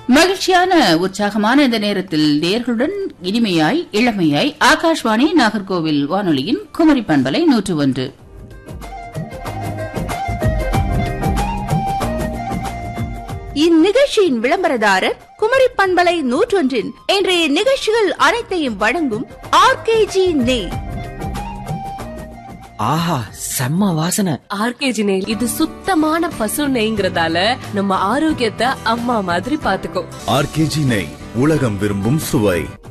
மகிழ்ச்சியான உற்சாகமான இந்த நேரத்தில் நேர்களுடன் இனிமையாய் இளமையாய் ஆகாஷ்வாணி நாகர்கோவில் வானொலியின் குமரி பண்பலை நூற்று ஒன்று இந்நிகழ்ச்சியின் விளம்பரதாரர் குமரி பண்பலை நூற்றொன்றின் இன்றைய நிகழ்ச்சிகள் அனைத்தையும் வழங்கும் ஆர்கேஜி நெய் ஆஹா செம்ம வாசனை ஆர்கேஜி நெய் இது சுத்தமான பசு நெய்ங்கிறதால நம்ம ஆரோக்கியத்தை அம்மா மாதிரி பாத்துக்கோ ஆர்கேஜி நெய் உலகம் விரும்பும் சுவை